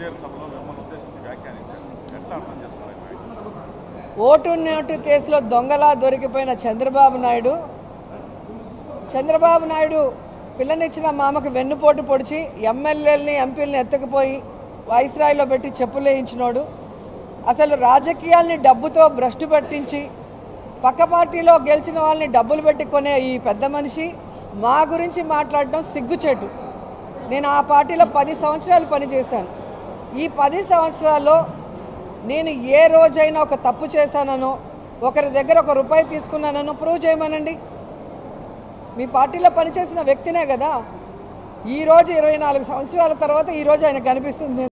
ఎన్టీఆర్ సభలో మిమ్మల్ని ఉద్దేశించి వ్యాఖ్యానించారు ఎట్లా అర్థం చేసుకోవాలి ఈ వ్యాఖ్య? ఓటు నోటు కేసులో దొంగలా దొరికిపోయిన చంద్రబాబు నాయుడు చంద్రబాబు నాయుడు పిల్లనిచ్చిన మామకు వెన్నుపోటు పొడిచి ఎమ్మెల్యేలని ఎంపీలని ఎత్తుకుపోయి వైస్రాయిలో పెట్టి చెప్పులు వేయించినోడు అసలు రాజకీయాల్ని డబ్బుతో భ్రష్టు పట్టించి పక్క పార్టీలో గెలిచిన వాళ్ళని డబ్బులు పెట్టి కొనే ఈ పెద్ద మనిషి మా గురించి మాట్లాడడం సిగ్గుచేటు నేను ఆ పార్టీలో పది సంవత్సరాలు పనిచేశాను ఈ పది సంవత్సరాల్లో నేను ఏ రోజైనా ఒక తప్పు చేశాననో ఒకరి దగ్గర ఒక రూపాయి తీసుకున్నానో ప్రూవ్ చేయమనండి మీ పార్టీలో పనిచేసిన వ్యక్తినే కదా ఈరోజు ఇరవై నాలుగు సంవత్సరాల తర్వాత ఈరోజు ఆయన కనిపిస్తుంది